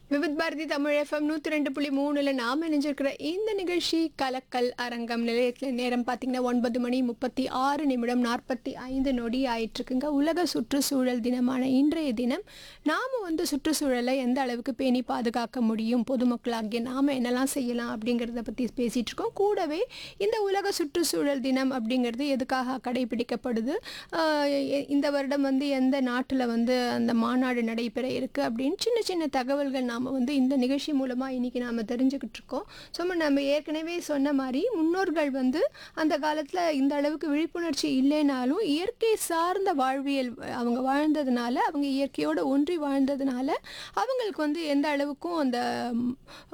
Vividh Bharathi Tamil FM நூற்றி ரெண்டு புள்ளி மூணுல நாம் இணைஞ்சிருக்கிற இந்த நிகழ்ச்சி கலக்கல் அரங்கம் நிலையத்தில் நேரம் பார்த்தீங்கன்னா ஒன்பது மணி முப்பத்தி ஆறு நிமிடம் நாற்பத்தி ஐந்து நொடி ஆயிட்டுருக்குங்க உலக சுற்றுச்சூழல் தினமான இன்றைய தினம் நாம் வந்து சுற்றுச்சூழலை எந்த அளவுக்கு பேணி பாதுகாக்க முடியும் பொதுமக்களாகிய நாம் என்னெல்லாம் செய்யலாம் அப்படிங்கிறத பற்றி பேசிகிட்டு இருக்கோம் கூடவே இந்த உலக சுற்றுச்சூழல் தினம் அப்படிங்கிறது எதுக்காக கடைபிடிக்கப்படுது ஆஹ் எ- இந்த வருடம் வந்து எந்த நாட்டில் வந்து அந்த மாநாடு நடைபெற இருக்குது அப்படின்னு சின்ன சின்ன தகவல்கள் நாம் வந்து இந்த நிகழ்ச்சி மூலமாக இன்றைக்கி நாம் தெரிஞ்சுக்கிட்டு இருக்கோம் ஸோ நம்ம ஏற்கனவே சொன்ன மாதிரி முன்னோர்கள் வந்து அந்த காலத்தில் இந்த அளவுக்கு விழிப்புணர்ச்சி இல்லைனாலும் இயற்கை சார்ந்த வாழ்வியல் அவங்க வாழ்ந்ததுனால அவங்க இயற்கையோடு ஒன்றி வாழ்ந்ததுனால அவங்களுக்கு வந்து எந்த அளவுக்கும் அந்த ம்,